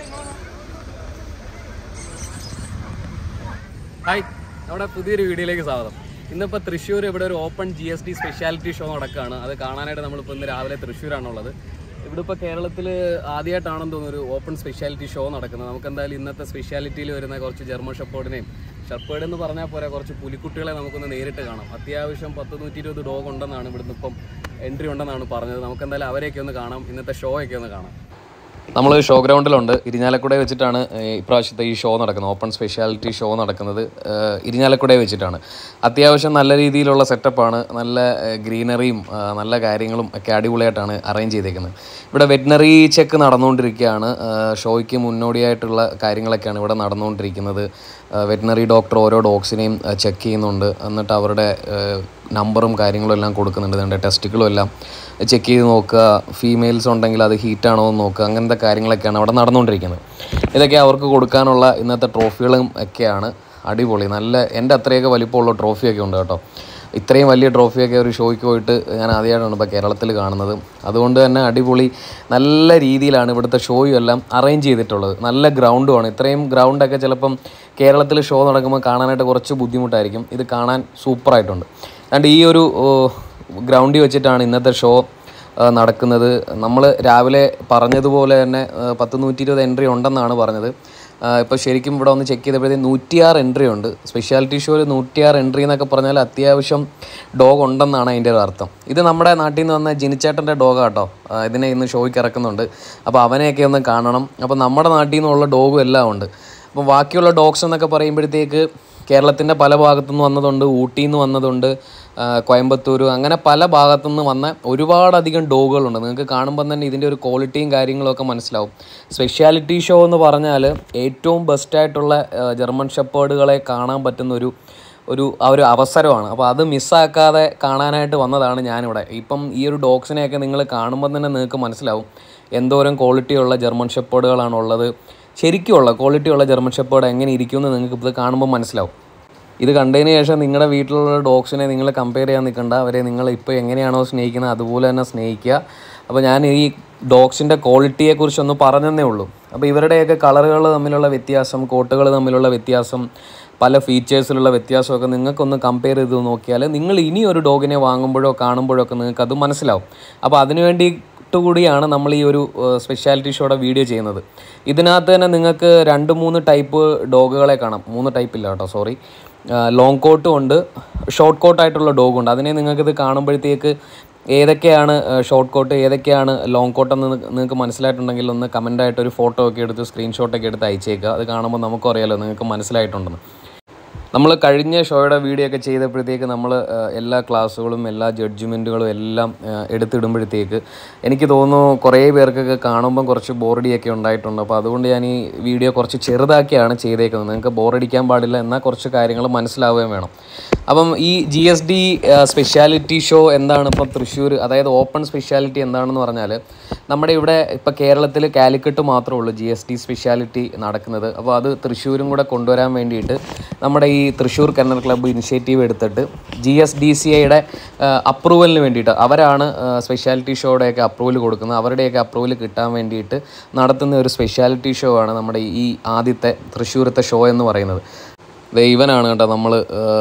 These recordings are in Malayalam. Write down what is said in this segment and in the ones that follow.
ഹായ് നമ്മുടെ പുതിയൊരു വീഡിയോയിലേക്ക് സ്വാഗതം ഇന്നിപ്പോൾ തൃശ്ശൂർ ഇവിടെ ഒരു open G S T speciality show നടക്കുകയാണ് അത് കാണാനായിട്ട് നമ്മളിപ്പോൾ ഇന്ന് രാവിലെ തൃശ്ശൂരാണുള്ളത് ഇവിടെ ഇപ്പോൾ കേരളത്തിൽ ആദ്യമായിട്ടാണെന്ന് തോന്നുന്നു ഒരു ഓപ്പൺ സ്പെഷ്യാലിറ്റി ഷോ നടക്കുന്നത് നമുക്ക് എന്തായാലും ഇന്നത്തെ സ്പെഷ്യാലിറ്റിയിൽ വരുന്ന കുറച്ച് ജർമ്മൻ ഷെപ്പേർഡിനെയും ഷെപ്പേർഡ് എന്ന് പറഞ്ഞാൽ പോരാ കുറച്ച് പുലിക്കുട്ടികളെ നമുക്കൊന്ന് നേരിട്ട് കാണാം അത്യാവശ്യം പത്ത് നൂറ്റി ഇരുപത് ഡോഗ് ഉണ്ടെന്നാണ് ഇവിടുന്ന് ഇപ്പം എൻട്രി ഉണ്ടെന്നാണ് പറഞ്ഞത് നമുക്ക് എന്തായാലും അവരെയൊക്കെ ഒന്ന് കാണാം ഇന്നത്തെ ഷോ ഒക്കെ ഒന്ന് കാണാം നമ്മൾ ഷോ ഗ്രൗണ്ടിലുണ്ട് ഇരിഞ്ഞാലക്കുട വെച്ചിട്ടാണ് ഏഹ്, ഇപ്രാവശ്യത്തെ ഈ ഷോ നടക്കുന്നത് ഓപ്പൺ സ്പെഷ്യാലിറ്റി ഷോ നടക്കുന്നത് ഏഹ്, ഇരിഞ്ഞാലക്കുട വെച്ചിട്ടാണ് അത്യാവശ്യം നല്ല രീതിയിലുള്ള സെറ്റപ്പാണ് നല്ല ഏഹ്, ഗ്രീനറിയും ആ, നല്ല കാര്യങ്ങളും ഒക്കെ അടിപൊളിയായിട്ടാണ് അറേഞ്ച് ചെയ്തേക്കുന്നത് ഇവിടെ വെറ്റിനറി ചെക്ക് നടന്നുകൊണ്ടിരിക്കുകയാണ് ഏഹ്, ഷോയ്ക്ക് മുന്നോടിയായിട്ടുള്ള കാര്യങ്ങളൊക്കെയാണ് ഇവിടെ നടന്നുകൊണ്ടിരിക്കുന്നത് വെറ്റിനറി ഡോക്ടർ ഓരോ ഡോഗ്സിനെയും ചെക്ക് ചെയ്യുന്നുണ്ട് എന്നിട്ട് അവരുടെ ഏഹ്, നമ്പറും കാര്യങ്ങളും എല്ലാം കൊടുക്കുന്നുണ്ട് അതിൻ്റെ ടെസ്റ്റുകളും എല്ലാം ചെക്ക് ചെയ്ത് നോക്കുക ഫീമെയിൽസ് ഉണ്ടെങ്കിൽ അത് ഹീറ്റാണോ എന്ന് നോക്കുക അങ്ങനത്തെ കാര്യങ്ങളൊക്കെയാണ് അവിടെ നടന്നുകൊണ്ടിരിക്കുന്നത് ഇതൊക്കെ അവർക്ക് കൊടുക്കാനുള്ള ഇന്നത്തെ ട്രോഫികളും ഒക്കെയാണ് അടിപൊളി നല്ല എൻ്റെ അത്രയൊക്കെ വലിപ്പമുള്ള ട്രോഫിയൊക്കെ ഉണ്ട് കേട്ടോ ഇത്രയും വലിയ ട്രോഫിയൊക്കെ ഒരു ഷോയ്ക്ക് പോയിട്ട് ഞാൻ ആദ്യമായിട്ടാണ് ഇപ്പോൾ കേരളത്തിൽ കാണുന്നത് അതുകൊണ്ട് തന്നെ അടിപൊളി നല്ല രീതിയിലാണ് ഇവിടുത്തെ ഷോയും എല്ലാം അറേഞ്ച് ചെയ്തിട്ടുള്ളത് നല്ല ഗ്രൗണ്ടുമാണ് ഇത്രയും ഗ്രൗണ്ടൊക്കെ ചിലപ്പം കേരളത്തിൽ ഷോ നടക്കുമ്പോൾ കാണാനായിട്ട് കുറച്ച് ബുദ്ധിമുട്ടായിരിക്കും ഇത് കാണാൻ സൂപ്പറായിട്ടുണ്ട് അതുകൊണ്ട് ഈ ഒരു ഗ്രൗണ്ടിൽ വെച്ചിട്ടാണ് ഇന്നത്തെ ഷോ ആ, നടക്കുന്നത് നമ്മൾ രാവിലെ പറഞ്ഞതുപോലെ തന്നെ ആ, പത്ത് നൂറ്റി ഇരുപത് എൻട്രി ഉണ്ടെന്നാണ് പറഞ്ഞത് ഇപ്പോൾ ശരിക്കും ഇവിടെ ഒന്ന് ചെക്ക് ചെയ്തപ്പോഴത്തേക്കും നൂറ്റിയാറ് എൻട്രി ഉണ്ട് സ്പെഷ്യാലിറ്റി ഷോയിൽ നൂറ്റിയാറ് എൻട്രി എന്നൊക്കെ പറഞ്ഞാൽ അത്യാവശ്യം ഡോഗ് ഉണ്ടെന്നാണ് അതിൻ്റെ ഒരു അർത്ഥം ഇത് നമ്മുടെ നാട്ടിൽ നിന്ന് വന്ന ജിനിച്ചേട്ടൻ്റെ ഡോഗാണ് കേട്ടോ ആ, ഇതിനെ ഇന്ന് ഷോയ്ക്ക് ഇറക്കുന്നുണ്ട് അപ്പോൾ അവനെയൊക്കെ ഒന്ന് കാണണം അപ്പോൾ നമ്മുടെ നാട്ടിൽ നിന്നുള്ള ഡോഗും എല്ലാം ഉണ്ട് അപ്പോൾ ബാക്കിയുള്ള ഡോഗ്സ് എന്നൊക്കെ പറയുമ്പോഴത്തേക്ക് കേരളത്തിൻ്റെ പല ഭാഗത്തുനിന്ന് വന്നതുണ്ട് ഊട്ടിയിൽ നിന്ന് വന്നതുണ്ട് ആ, കോയമ്പത്തൂർ അങ്ങനെ പല ഭാഗത്തുനിന്ന് വന്ന ഒരുപാടധികം ഡോഗുകളുണ്ട് നിങ്ങൾക്ക് കാണുമ്പോൾ തന്നെ ഇതിൻ്റെ ഒരു ക്വാളിറ്റിയും കാര്യങ്ങളൊക്കെ മനസ്സിലാവും സ്പെഷ്യാലിറ്റി ഷോ എന്ന് പറഞ്ഞാൽ ഏറ്റവും ബെസ്റ്റായിട്ടുള്ള ജർമ്മൻ ഷെപ്പേർഡുകളെ കാണാൻ പറ്റുന്ന ഒരു ഒരു ആ ഒരു അവസരമാണ് അപ്പോൾ അത് മിസ്സാക്കാതെ കാണാനായിട്ട് വന്നതാണ് ഞാനിവിടെ ഇപ്പം ഈ ഒരു ഡോഗ്സിനെയൊക്കെ നിങ്ങൾ കാണുമ്പോൾ തന്നെ നിങ്ങൾക്ക് മനസ്സിലാവും എന്തോരം ക്വാളിറ്റിയുള്ള ജർമ്മൻ ഷെപ്പേർഡുകളാണ് ഉള്ളത് ശരിക്കുമുള്ള ക്വാളിറ്റിയുള്ള ജർമ്മൻ ഷെപ്പേർഡ് എങ്ങനെ ഇരിക്കുമെന്ന് നിങ്ങൾക്ക് ഇത് കാണുമ്പോൾ മനസ്സിലാവും ഇത് കണ്ടതിന് ശേഷം നിങ്ങളുടെ വീട്ടിലുള്ള ഡോഗ്സിനെ നിങ്ങൾ കമ്പയർ ചെയ്യാൻ നിൽക്കണ്ട അവരെ നിങ്ങൾ ഇപ്പോൾ എങ്ങനെയാണോ സ്നേഹിക്കുന്നത് അതുപോലെ തന്നെ സ്നേഹിക്കുക അപ്പോൾ ഞാൻ ഈ ഡോഗ്സിൻ്റെ ക്വാളിറ്റിയെക്കുറിച്ച് ഒന്ന് പറഞ്ഞതേ ഉള്ളൂ അപ്പോൾ ഇവരുടെയൊക്കെ കളറുകൾ തമ്മിലുള്ള വ്യത്യാസം കോട്ടുകൾ തമ്മിലുള്ള വ്യത്യാസം പല ഫീച്ചേഴ്സിലുള്ള വ്യത്യാസമൊക്കെ നിങ്ങൾക്കൊന്ന് കമ്പയർ ചെയ്ത് നോക്കിയാൽ നിങ്ങൾ ഇനി ഒരു ഡോഗിനെ വാങ്ങുമ്പോഴോ കാണുമ്പോഴോ ഒക്കെ നിങ്ങൾക്ക് അത് മനസ്സിലാവും അപ്പോൾ അതിനുവേണ്ടി കൂടിയാണ് നമ്മൾ ഈ ഒരു സ്പെഷ്യാലിറ്റി ഷോയുടെ വീഡിയോ ചെയ്യുന്നത് ഇതിനകത്ത് തന്നെ നിങ്ങൾക്ക് രണ്ട് മൂന്ന് ടൈപ്പ് ഡോഗുകളെ കാണാം മൂന്ന് ടൈപ്പില്ല കേട്ടോ സോറി ലോങ് കോട്ടും ഉണ്ട് ഷോർട്ട് കോട്ടായിട്ടുള്ള ഡോഗും ഉണ്ട് അതിനെ നിങ്ങൾക്കിത് കാണുമ്പോഴത്തേക്ക് ഏതൊക്കെയാണ് ഷോർട്ട് കോട്ട് ഏതൊക്കെയാണ് ലോങ് കോട്ടെന്ന് നിങ്ങൾക്ക് മനസ്സിലായിട്ടുണ്ടെങ്കിൽ ഒന്ന് കമൻ്റായിട്ട് ഒരു ഫോട്ടോ ഒക്കെ എടുത്ത് സ്ക്രീൻഷോട്ടൊക്കെ എടുത്ത് അയച്ചേക്കുക അത് കാണുമ്പോൾ നമുക്കും അറിയാലോ നിങ്ങൾക്ക് മനസ്സിലായിട്ടുണ്ടെന്ന് നമ്മൾ കഴിഞ്ഞ ഷോയുടെ വീഡിയോ ഒക്കെ ചെയ്തപ്പോഴത്തേക്ക് നമ്മൾ എല്ലാ ക്ലാസ്സുകളും എല്ലാ ജഡ്ജ്മെൻറ്റുകളും എല്ലാം ആ, എടുത്തിടുമ്പോഴത്തേക്ക് എനിക്ക് തോന്നുന്നു കുറേ പേർക്കൊക്കെ കാണുമ്പം കുറച്ച് ബോറടിയൊക്കെ ഉണ്ടായിട്ടുണ്ട് അപ്പോൾ അതുകൊണ്ട് ഞാൻ ഈ വീഡിയോ കുറച്ച് ചെറുതാക്കിയാണ് ചെയ്തേക്കുന്നത് നിങ്ങൾക്ക് ബോറടിക്കാൻ പാടില്ല എന്നാൽ കുറച്ച് കാര്യങ്ങൾ മനസ്സിലാവുകയും വേണം അപ്പം ഈ G S D speciality show എന്താണ് ഇപ്പം തൃശ്ശൂർ അതായത് ഓപ്പൺ സ്പെഷ്യാലിറ്റി എന്താണെന്ന് പറഞ്ഞാൽ നമ്മുടെ ഇവിടെ ഇപ്പോൾ കേരളത്തിൽ കാലിക്കറ്റ് മാത്രമേ ഉള്ളൂ ജി എസ് ഡി സ്പെഷ്യാലിറ്റി നടക്കുന്നത് അപ്പോൾ അത് തൃശ്ശൂരും കൂടെ കൊണ്ടുവരാൻ വേണ്ടിയിട്ട് നമ്മുടെ ഈ തൃശ്ശൂർ കന്നർ ക്ലബ്ബ് ഇനിഷ്യേറ്റീവ് എടുത്തിട്ട് ജി എസ് ഡി സി ഐയുടെ അപ്രൂവലിന് വേണ്ടിയിട്ട് അവരാണ് സ്പെഷ്യാലിറ്റി ഷോയുടെയൊക്കെ അപ്രൂവൽ കൊടുക്കുന്നത് അവരുടെയൊക്കെ അപ്രൂവൽ കിട്ടാൻ വേണ്ടിയിട്ട് നടത്തുന്ന ഒരു സ്പെഷ്യാലിറ്റി ഷോ ആണ് നമ്മുടെ ഈ ആദ്യത്തെ തൃശ്ശൂരത്തെ ഷോ എന്ന് പറയുന്നത് ദേ ഇവനാണ് കേട്ടോ നമ്മൾ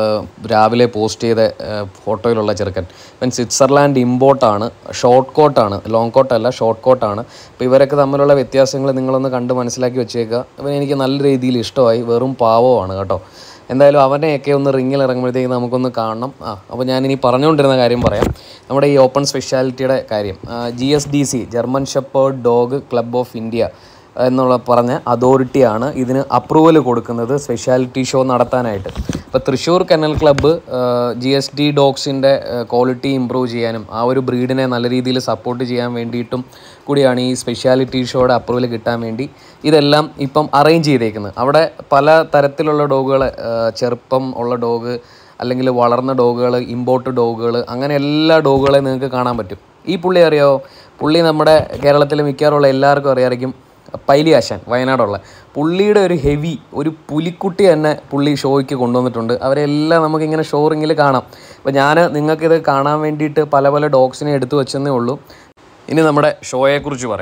രാവിലെ പോസ്റ്റ് ചെയ്ത ആ, ഫോട്ടോയിലുള്ള ചെറുക്കൻ ഇവൻ സ്വിറ്റ്സർലാൻഡ് ഇമ്പോർട്ടാണ് ഷോർട്ട് കോട്ടാണ് ലോങ് കോട്ടല്ല ഷോർട്ട് കോട്ടാണ് അപ്പോൾ ഇവരൊക്കെ തമ്മിലുള്ള വ്യത്യാസങ്ങൾ നിങ്ങളൊന്ന് കണ്ട് മനസ്സിലാക്കി വെച്ചേക്കുക ഇവൻ എനിക്ക് നല്ല രീതിയിൽ ഇഷ്ടമായി വെറും പാവമാണ് കേട്ടോ എന്തായാലും അവനെയൊക്കെ ഒന്ന് റിങ്ങിൽ ഇറങ്ങുമ്പോഴത്തേക്ക് നമുക്കൊന്ന് കാണണം ആ അപ്പോൾ ഞാനിനി പറഞ്ഞുകൊണ്ടിരുന്ന കാര്യം പറയാം നമ്മുടെ ഈ ഓപ്പൺ സ്പെഷ്യാലിറ്റിയുടെ കാര്യം G S D C German shepherd dog club of India എന്നുള്ള പറഞ്ഞ അതോറിറ്റിയാണ് ഇതിന് അപ്രൂവൽ കൊടുക്കുന്നത് സ്പെഷ്യാലിറ്റി ഷോ നടത്താനായിട്ട് ഇപ്പോൾ Thrissur kennel club G S D ഡോഗ്സിൻ്റെ ക്വാളിറ്റി ഇമ്പ്രൂവ് ചെയ്യാനും ആ ഒരു ബ്രീഡിനെ നല്ല രീതിയിൽ സപ്പോർട്ട് ചെയ്യാൻ വേണ്ടിയിട്ടും കൂടിയാണ് ഈ സ്പെഷ്യാലിറ്റി ഷോയുടെ അപ്രൂവൽ കിട്ടാൻ വേണ്ടി ഇതെല്ലാം ഇപ്പം അറേഞ്ച് ചെയ്തേക്കുന്നത് അവിടെ പല തരത്തിലുള്ള ഡോഗുകൾ ചെറുപ്പം ഉള്ള ഡോഗ് അല്ലെങ്കിൽ വളർന്ന ഡോഗുകൾ ഇമ്പോർട്ട് ഡോഗുകൾ അങ്ങനെ എല്ലാ ഡോഗുകളെയും നിങ്ങൾക്ക് കാണാൻ പറ്റും ഈ പുള്ളി അറിയാമോ പുള്ളി നമ്മുടെ കേരളത്തിൽ മിക്കവാറുള്ള എല്ലാവർക്കും അറിയാമായിരിക്കും പൈലി ആശാൻ വയനാടുള്ള പുള്ളിയുടെ ഒരു ഹെവി ഒരു പുലിക്കുട്ടി തന്നെ പുള്ളി ഷോയ്ക്ക് കൊണ്ടുവന്നിട്ടുണ്ട് അവരെല്ലാം നമുക്കിങ്ങനെ ഷോ റിങ്ങിൽ കാണാം അപ്പോൾ ഞാൻ നിങ്ങൾക്കിത് കാണാൻ വേണ്ടിയിട്ട് പല പല ഡോഗ്സിനെ എടുത്തു വെച്ചെന്നേ ഉള്ളൂ ഇനി നമ്മുടെ ഷോയെക്കുറിച്ച് പറയാം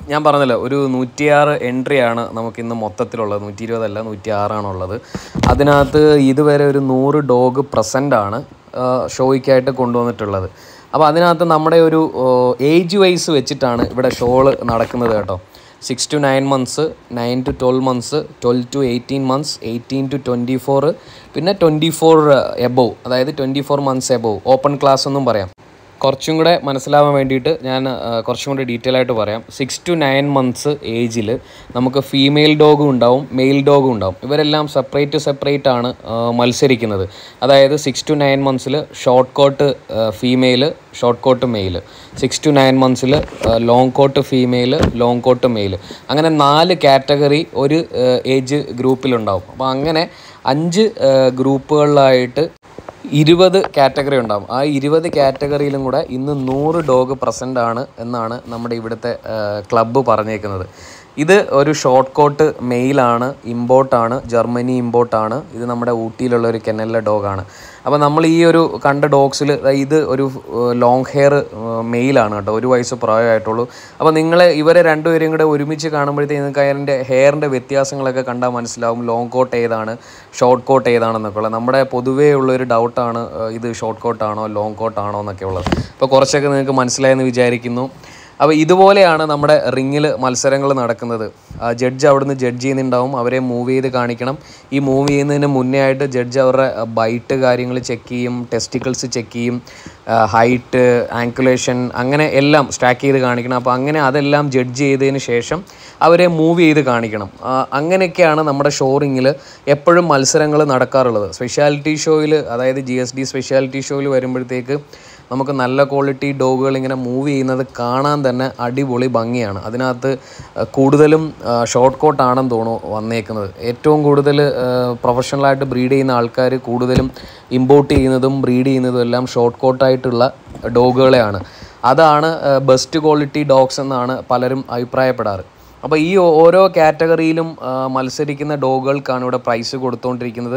ഞാൻ പറഞ്ഞല്ലോ ഒരു നൂറ്റിയാറ് എൻട്രിയാണ് നമുക്കിന്ന് മൊത്തത്തിലുള്ളത് നൂറ്റി ഇരുപതല്ല നൂറ്റി ആറാണുള്ളത് അതിനകത്ത് ഇതുവരെ ഒരു നൂറ് ഡോഗ് പ്രസൻ്റ് ആണ് ഷോയ്ക്കായിട്ട് കൊണ്ടുവന്നിട്ടുള്ളത് അപ്പോൾ അതിനകത്ത് നമ്മുടെ ഒരു ഏജ് വൈസ് വെച്ചിട്ടാണ് ഇവിടെ ഷോള് നടക്കുന്നത് കേട്ടോ six to nine months nine to twelve months twelve to eighteen months eighteen to twenty four പിന്നെ ട്വൻറ്റി ഫോർ എബോവ് അതായത് twenty four months above open class എന്നും പറയാം കുറച്ചും കൂടെ മനസ്സിലാവാൻ വേണ്ടിയിട്ട് ഞാൻ ആ, കുറച്ചും കൂടി ഡീറ്റെയിൽ ആയിട്ട് പറയാം സിക്സ് ടു നയൻ മന്ത്സ് ഏജിൽ നമുക്ക് ഫീമെയിൽ ഡോഗും ഉണ്ടാവും മെയിൽ ഡോഗും ഉണ്ടാവും ഇവരെല്ലാം സെപ്പറേറ്റ് സെപ്പറേറ്റ് ആണ് ആ, മത്സരിക്കുന്നത് അതായത് സിക്സ് ടു നയൻ മന്ത്സിൽ short coat female short coat male six to nine മന്ത്സിൽ long coat female long coat male അങ്ങനെ നാല് കാറ്റഗറി ഒരു ഏജ് ഗ്രൂപ്പിലുണ്ടാവും അപ്പോൾ അങ്ങനെ അഞ്ച് ആ, ഗ്രൂപ്പുകളിലായിട്ട് ഇരുപത് കാറ്റഗറി ഉണ്ടാവും ആ ഇരുപത് കാറ്റഗറിയിലും കൂടെ ഇന്ന് നൂറ് ഡോഗ് പ്രസൻ്റ് ആണ് എന്നാണ് നമ്മുടെ ഇവിടുത്തെ ക്ലബ്ബ് പറഞ്ഞേക്കുന്നത് ഇത് ഒരു ഷോർട്ട് കോട്ട് മെയിലാണ് ഇമ്പോർട്ടാണ് ജർമ്മനി ഇമ്പോർട്ടാണ് ഇത് നമ്മുടെ ഊട്ടിയിലുള്ള ഒരു കെനലിലെ ഡോഗാണ് അപ്പോൾ നമ്മൾ ഈ ഒരു കണ്ട ഡോഗ്സിൽ ഇത് ഒരു ലോങ് ഹെയർ മെയിലാണ് കേട്ടോ ഒരു വയസ്സ് പ്രായമായിട്ടുള്ളൂ അപ്പോൾ നിങ്ങൾ ഇവരെ രണ്ടുപേരും കൂടെ ഒരുമിച്ച് കാണുമ്പോഴത്തേക്ക് നിങ്ങൾക്ക് അതിൻ്റെ ഹെയറിൻ്റെ വ്യത്യാസങ്ങളൊക്കെ കണ്ടാൽ മനസ്സിലാവും ലോങ് കോട്ട് ഏതാണ് ഷോർട്ട് കോട്ട് ഏതാണെന്നൊക്കെ ഉള്ളത് നമ്മുടെ പൊതുവേ ഉള്ളൊരു ഡൗട്ടാണ് ഇത് ഷോർട്ട് കോട്ടാണോ ലോങ് കോട്ടാണോ എന്നൊക്കെ ഉള്ളത് അപ്പോൾ കുറച്ചൊക്കെ നിങ്ങൾക്ക് മനസ്സിലായെന്ന് വിചാരിക്കുന്നു അപ്പോൾ ഇതുപോലെയാണ് നമ്മുടെ റിങ്ങിൽ മത്സരങ്ങൾ നടക്കുന്നത് ജഡ്ജ് അവിടുന്ന് ജഡ്ജ് ചെയ്യുന്നുണ്ടാവും അവരെ മൂവ് ചെയ്ത് കാണിക്കണം ഈ മൂവ് ചെയ്യുന്നതിന് മുന്നേ ആയിട്ട് ജഡ്ജ് അവരുടെ ബൈറ്റ് കാര്യങ്ങൾ ചെക്ക് ചെയ്യും ടെസ്റ്റിക്കിൾസ് ചെക്ക് ചെയ്യും ഹൈറ്റ് ആങ്കുലേഷൻ അങ്ങനെ എല്ലാം സ്റ്റാക്ക് ചെയ്ത് കാണിക്കണം അപ്പോൾ അങ്ങനെ അതെല്ലാം ജഡ്ജ് ചെയ്തതിന് ശേഷം അവരെ മൂവ് ചെയ്ത് കാണിക്കണം ആ, അങ്ങനെയൊക്കെയാണ് നമ്മുടെ ഷോറിങ്ങിൽ എപ്പോഴും മത്സരങ്ങൾ നടക്കാറുള്ളത് സ്പെഷ്യാലിറ്റി ഷോയിൽ അതായത് ജി എസ് ഡി സ്പെഷ്യാലിറ്റി ഷോയിൽ വരുമ്പോഴത്തേക്ക് നമുക്ക് നല്ല ക്വാളിറ്റി ഡോഗുകൾ ഇങ്ങനെ മൂവ് ചെയ്യുന്നത് കാണാൻ തന്നെ അടിപൊളി ഭംഗിയാണ് അതിനകത്ത് അഹ് കൂടുതലും ഷോർട്ട് കോട്ടാണെന്ന് തോന്നുന്നു വന്നേക്കുന്നത് ഏറ്റവും കൂടുതൽ പ്രൊഫഷണലായിട്ട് ബ്രീഡ് ചെയ്യുന്ന ആൾക്കാർ കൂടുതലും ഇമ്പോർട്ട് ചെയ്യുന്നതും ബ്രീഡ് ചെയ്യുന്നതും എല്ലാം ഷോർട്ട് കോട്ടായിട്ടുള്ള ഡോഗുകളെയാണ് അതാണ് ബെസ്റ്റ് ക്വാളിറ്റി ഡോഗ്സ് എന്നാണ് പലരും അഭിപ്രായപ്പെടാറ് അപ്പോൾ ഈ ഓരോ കാറ്റഗറിയിലും ആ, മത്സരിക്കുന്ന ഡോഗുകൾക്കാണ് ഇവിടെ പ്രൈസ് കൊടുത്തുകൊണ്ടിരിക്കുന്നത്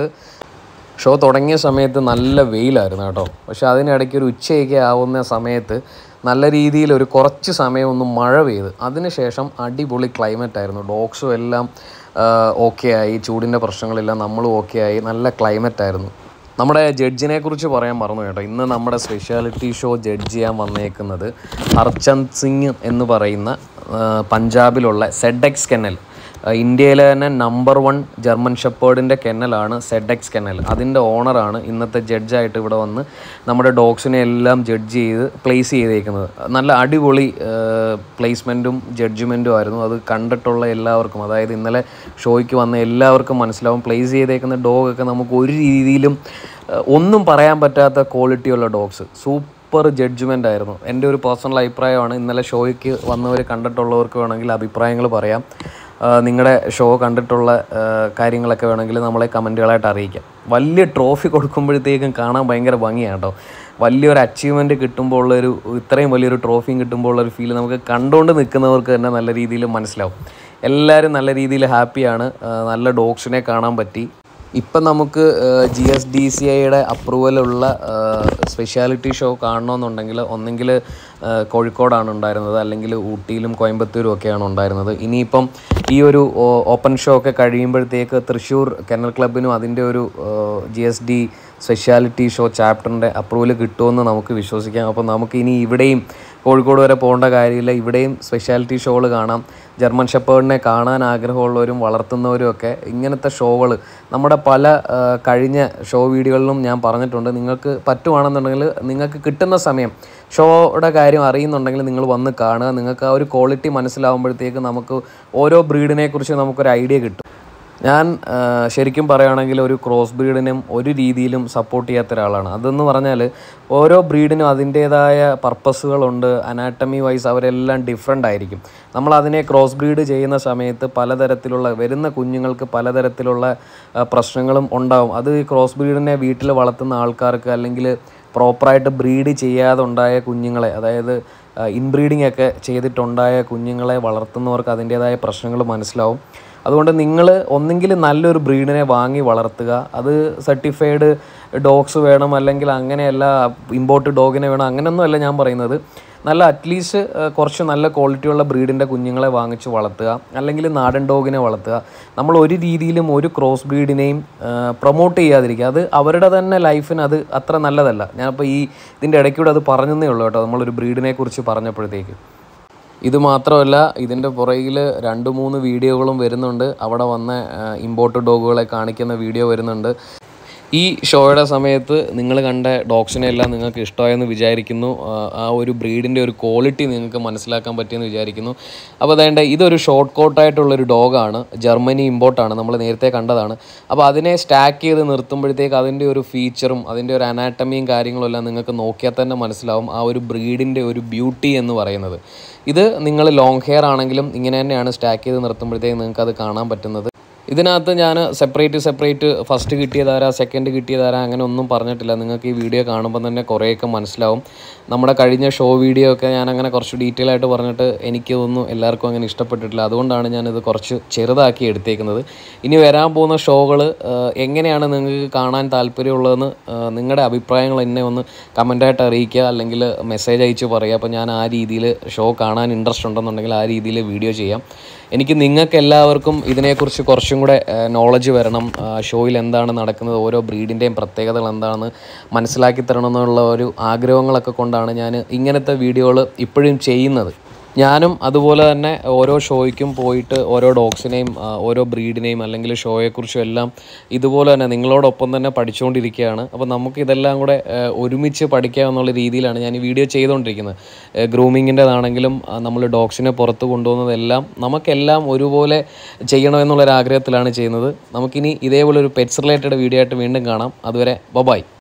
ഷോ തുടങ്ങിയ സമയത്ത് നല്ല വെയിലായിരുന്നു കേട്ടോ പക്ഷെ അതിനിടയ്ക്ക് ഒരു ഉച്ചയൊക്കെ ആവുന്ന സമയത്ത് നല്ല രീതിയിൽ ഒരു കുറച്ച് സമയം ഒന്ന് മഴ പെയ്ത് അതിനുശേഷം അടിപൊളി ക്ലൈമറ്റ് ആയിരുന്നു ഡോഗ്സും എല്ലാം ഓക്കെ ആയി ചൂടിൻ്റെ പ്രശ്നങ്ങളെല്ലാം നമ്മളും ഓക്കെ ആയി നല്ല ക്ലൈമറ്റ് ആയിരുന്നു നമ്മുടെ ജഡ്ജിനെ കുറിച്ച് പറയാൻ മറന്നു കേട്ടോ ഇന്ന് നമ്മുടെ സ്പെഷ്യാലിറ്റി ഷോ ജഡ്ജ് ചെയ്യാൻ വന്നേക്കുന്നത് ഹർചന്ദ് സിംഗ് എന്ന് പറയുന്ന ആ, പഞ്ചാബിലുള്ള സെഡെക്സ് കെന്നൽ ആ, ഇന്ത്യയിലെ തന്നെ നമ്പർ വൺ ജർമ്മൻ ഷെപ്പേർഡിൻ്റെ കെന്നലാണ് സെഡെക്സ് കെന്നൽ അതിൻ്റെ ഓണറാണ് ഇന്നത്തെ ജഡ്ജായിട്ട് ഇവിടെ വന്ന് നമ്മുടെ ഡോഗ്സിനെ എല്ലാം ജഡ്ജ് ചെയ്ത് പ്ലേസ് ചെയ്തേക്കുന്നത് നല്ല അടിപൊളി പ്ലേസ്മെൻറ്റും ജഡ്ജ്മെൻറ്റും ആയിരുന്നു അത് കണ്ടിട്ടുള്ള എല്ലാവർക്കും അതായത് ഇന്നലെ ഷോയ്ക്ക് വന്ന എല്ലാവർക്കും മനസ്സിലാവും പ്ലേസ് ചെയ്തേക്കുന്ന ഡോഗൊക്കെ നമുക്ക് ഒരു രീതിയിലും ആ, ഒന്നും പറയാൻ പറ്റാത്ത ക്വാളിറ്റിയുള്ള ഡോഗ്സ് സൂപ്പർ ജഡ്ജ്മെൻ്റ് ആയിരുന്നു എൻ്റെ ഒരു പേഴ്സണൽ അഭിപ്രായമാണ് ഇന്നലെ ഷോയ്ക്ക് വന്നവർ കണ്ടിട്ടുള്ളവർക്ക് വേണമെങ്കിൽ അഭിപ്രായങ്ങൾ പറയാം നിങ്ങളുടെ ഷോ കണ്ടിട്ടുള്ള ആ, കാര്യങ്ങളൊക്കെ വേണമെങ്കിൽ നമ്മളെ കമൻറ്റുകളായിട്ട് അറിയിക്കാം വലിയ ട്രോഫി കൊടുക്കുമ്പോഴത്തേക്കും കാണാൻ ഭയങ്കര ഭംഗിയാണ് കേട്ടോ വലിയൊരു അച്ചീവ്മെൻറ്റ് കിട്ടുമ്പോൾ ഉള്ളൊരു ഇത്രയും വലിയൊരു ട്രോഫിയും കിട്ടുമ്പോൾ ഉള്ളൊരു ഫീൽ നമുക്ക് കണ്ടുകൊണ്ട് നിൽക്കുന്നവർക്ക് തന്നെ നല്ല രീതിയിൽ മനസ്സിലാവും എല്ലാവരും നല്ല രീതിയിൽ ഹാപ്പിയാണ് ആ, നല്ല ഡോഗ്സിനെ കാണാൻ പറ്റി ഇപ്പം നമുക്ക് ജി എസ് ഡി സി ഐയുടെ അപ്രൂവലുള്ള സ്പെഷ്യാലിറ്റി ഷോ കാണണമെന്നുണ്ടെങ്കിൽ ഒന്നെങ്കിൽ കോഴിക്കോടാണ് ഉണ്ടായിരുന്നത് അല്ലെങ്കിൽ ഊട്ടിയിലും കോയമ്പത്തൂരും ഒക്കെയാണ് ഉണ്ടായിരുന്നത് ഇനിയിപ്പം ഈ ഒരു ഓപ്പൺ ഷോ ഒക്കെ കഴിയുമ്പോഴത്തേക്ക് തൃശ്ശൂർ കെന്നൽ ക്ലബിനും അതിൻ്റെ ഒരു G S D speciality show ചാപ്റ്ററിൻ്റെ അപ്രൂവൽ കിട്ടുമെന്ന് നമുക്ക് വിശ്വസിക്കാം അപ്പോൾ നമുക്ക് ഇനി ഇവിടെയും കോഴിക്കോട് വരെ പോകേണ്ട കാര്യമില്ല ഇവിടെയും സ്പെഷ്യാലിറ്റി ഷോകൾ കാണാം ജർമ്മൻ ഷെപ്പേർഡിനെ കാണാൻ ആഗ്രഹമുള്ളവരും വളർത്തുന്നവരും ഒക്കെ ഇങ്ങനത്തെ ഷോകൾ നമ്മുടെ പല ആ, കഴിഞ്ഞ ഷോ വീഡിയോകളിലും ഞാൻ പറഞ്ഞിട്ടുണ്ട് നിങ്ങൾക്ക് പറ്റുവാണെന്നുണ്ടെങ്കിൽ നിങ്ങൾക്ക് കിട്ടുന്ന സമയം ഷോയുടെ കാര്യം അറിയുന്നുണ്ടെങ്കിൽ നിങ്ങൾ വന്ന് കാണുക നിങ്ങൾക്ക് ആ ഒരു ക്വാളിറ്റി മനസ്സിലാവുമ്പോഴത്തേക്ക് നമുക്ക് ഓരോ ബ്രീഡിനെ കുറിച്ച് നമുക്കൊരു ഐഡിയ കിട്ടും ഞാൻ ആ, ശരിക്കും പറയുകയാണെങ്കിൽ ഒരു ക്രോസ് ബ്രീഡിനും ഒരു രീതിയിലും സപ്പോർട്ട് ചെയ്യാത്ത ഒരാളാണ് അതെന്ന് പറഞ്ഞാൽ ഓരോ ബ്രീഡിനും അതിൻ്റേതായ പർപ്പസുകളുണ്ട് അനാട്ടമി വൈസ് അവരെല്ലാം ഡിഫറെൻ്റ് ആയിരിക്കും നമ്മൾ അതിനെ ക്രോസ് ബ്രീഡ് ചെയ്യുന്ന സമയത്ത് പലതരത്തിലുള്ള വരുന്ന കുഞ്ഞുങ്ങൾക്ക് പലതരത്തിലുള്ള ആ, പ്രശ്നങ്ങളും ഉണ്ടാവും അത് ഈ ക്രോസ് ബ്രീഡിനെ വീട്ടിൽ വളർത്തുന്ന ആൾക്കാർക്ക് അല്ലെങ്കിൽ പ്രോപ്പറായിട്ട് ബ്രീഡ് ചെയ്യാതെ ഉണ്ടായ കുഞ്ഞുങ്ങളെ അതായത് ഇൻബ്രീഡിംഗ് ഒക്കെ ചെയ്തിട്ടുണ്ടായ കുഞ്ഞുങ്ങളെ വളർത്തുന്നവർക്ക് അതിൻ്റേതായ പ്രശ്നങ്ങൾ മനസ്സിലാവും അതുകൊണ്ട് നിങ്ങൾ ഒന്നെങ്കിൽ നല്ലൊരു ബ്രീഡിനെ വാങ്ങി വളർത്തുക അത് സർട്ടിഫൈഡ് ഡോഗ്സ് വേണം അല്ലെങ്കിൽ അങ്ങനെയല്ല ഇമ്പോർട്ട് ഡോഗിനെ വേണം അങ്ങനെയൊന്നും അല്ല ഞാൻ പറയുന്നത് നല്ല അറ്റ്ലീസ്റ്റ് കുറച്ച് നല്ല ക്വാളിറ്റിയുള്ള ബ്രീഡിൻ്റെ കുഞ്ഞുങ്ങളെ വാങ്ങിച്ച് വളർത്തുക അല്ലെങ്കിൽ നാടൻ ഡോഗിനെ വളർത്തുക നമ്മൾ ഒരു രീതിയിലും ഒരു ക്രോസ് ബ്രീഡിനെയും പ്രൊമോട്ട് ചെയ്യാതിരിക്കുക അത് അവരുടെ തന്നെ ലൈഫിന് അത് അത്ര നല്ലതല്ല ഞാനിപ്പോൾ ഈ ഇതിൻ്റെ ഇടയ്ക്കൂടെ അത് പറഞ്ഞതേ ഉള്ളൂ കേട്ടോ നമ്മളൊരു ബ്രീഡിനെ കുറിച്ച് പറഞ്ഞപ്പോഴത്തേക്ക് ഇത് മാത്രമല്ല ഇതിൻ്റെ പുറകിൽ രണ്ട് മൂന്ന് വീഡിയോകളും വരുന്നുണ്ട് അവിടെ വന്ന ഇമ്പോർട്ട് ഡോഗുകളെ കാണിക്കുന്ന വീഡിയോ വരുന്നുണ്ട് ഈ ഷോയുടെ സമയത്ത് നിങ്ങൾ കണ്ട ഡോഗ്സിനെ എല്ലാം നിങ്ങൾക്ക് ഇഷ്ടമായെന്ന് വിചാരിക്കുന്നു ആ, ആ ഒരു ബ്രീഡിൻ്റെ ഒരു ക്വാളിറ്റി നിങ്ങൾക്ക് മനസ്സിലാക്കാൻ പറ്റിയെന്ന് വിചാരിക്കുന്നു അപ്പോൾ അതേണ്ട ഇതൊരു ഷോർട്ട് കോട്ടായിട്ടുള്ളൊരു ഡോഗാണ് ജർമ്മനി ഇമ്പോർട്ടാണ് നമ്മൾ നേരത്തെ കണ്ടതാണ് അപ്പോൾ അതിനെ സ്റ്റാക്ക് ചെയ്ത് നിർത്തുമ്പോഴത്തേക്ക് അതിൻ്റെ ഒരു ഫീച്ചറും അതിൻ്റെ ഒരു അനാറ്റമിയും കാര്യങ്ങളും എല്ലാം നിങ്ങൾക്ക് നോക്കിയാൽ തന്നെ മനസ്സിലാവും ആ ഒരു ബ്രീഡിൻ്റെ ഒരു ബ്യൂട്ടി എന്ന് പറയുന്നത് ഇത് നിങ്ങൾ ലോങ് ഹെയർ ആണെങ്കിലും ഇങ്ങനെ തന്നെയാണ് സ്റ്റാക്ക് ചെയ്ത് നിർത്തുമ്പോഴത്തേക്ക് നിങ്ങൾക്ക് അത് കാണാൻ പറ്റുന്നത് ഇതിനകത്ത് ഞാൻ സെപ്പറേറ്റ് സെപ്പറേറ്റ് ഫസ്റ്റ് കിട്ടിയതാരാ സെക്കൻഡ് കിട്ടിയതാരാ അങ്ങനെ ഒന്നും പറഞ്ഞിട്ടില്ല നിങ്ങൾക്ക് ഈ വീഡിയോ കാണുമ്പോൾ തന്നെ കുറേയൊക്കെ മനസ്സിലാവും നമ്മുടെ കഴിഞ്ഞ ഷോ വീഡിയോ ഒക്കെ ഞാൻ അങ്ങനെ കുറച്ച് ഡീറ്റെയിൽ ആയിട്ട് പറഞ്ഞിട്ട് എനിക്കൊന്നും എല്ലാവർക്കും അങ്ങനെ ഇഷ്ടപ്പെട്ടിട്ടില്ല അതുകൊണ്ടാണ് ഞാനിത് കുറച്ച് ചെറുതാക്കി എടുത്തേക്കുന്നത് ഇനി വരാൻ പോകുന്ന ഷോകൾ എങ്ങനെയാണ് നിങ്ങൾക്ക് കാണാൻ താല്പര്യമുള്ളതെന്ന് ആ, നിങ്ങളുടെ അഭിപ്രായങ്ങൾ എന്നെ ഒന്ന് കമൻ്റായിട്ട് അറിയിക്കുക അല്ലെങ്കിൽ മെസ്സേജ് അയച്ച് പറയുക അപ്പോൾ ഞാൻ ആ രീതിയിൽ ഷോ കാണാൻ ഇൻട്രസ്റ്റ് ഉണ്ടെന്നുണ്ടെങ്കിൽ ആ രീതിയിൽ വീഡിയോ ചെയ്യാം എനിക്ക് നിങ്ങൾക്ക് എല്ലാവർക്കും ഇതിനെക്കുറിച്ച് കുറച്ചും കൂടെ നോളജ് വരണം ആ, ഷോയിൽ എന്താണ് നടക്കുന്നത് ഓരോ ബ്രീഡിൻ്റെയും പ്രത്യേകതകൾ എന്താണെന്ന് മനസ്സിലാക്കി തരണം എന്നുള്ള ഒരു ആഗ്രഹങ്ങളൊക്കെ കൊണ്ടാണ് ഞാൻ ഇങ്ങനത്തെ വീഡിയോകൾ ഇപ്പോഴും ചെയ്യുന്നത് ഞാനും അതുപോലെ തന്നെ ഓരോ ഷോയ്ക്കും പോയിട്ട് ഓരോ ഡോഗ്സിനെയും ആ, ഓരോ ബ്രീഡിനെയും അല്ലെങ്കിൽ ഷോയെക്കുറിച്ചും എല്ലാം ഇതുപോലെ തന്നെ നിങ്ങളോടൊപ്പം തന്നെ പഠിച്ചുകൊണ്ടിരിക്കുകയാണ് അപ്പോൾ നമുക്ക് ഇതെല്ലാം കൂടെ ആ, ഒരുമിച്ച് പഠിക്കാമെന്നുള്ള രീതിയിലാണ് ഞാൻ ഈ വീഡിയോ ചെയ്തുകൊണ്ടിരിക്കുന്നത് ഗ്രൂമിങ്ങിൻ്റെതാണെങ്കിലും നമ്മൾ ഡോഗ്സിനെ പുറത്ത് കൊണ്ടുപോകുന്നതെല്ലാം നമുക്കെല്ലാം ഒരുപോലെ ചെയ്യണമെന്നുള്ളൊരു ആഗ്രഹത്തിലാണ് ചെയ്യുന്നത് നമുക്കിനി ഇതേപോലെ ഒരു പെറ്റ്സ് റിലേറ്റഡ് വീഡിയോ ആയിട്ട് വീണ്ടും കാണാം അതുവരെ ബൊബായ്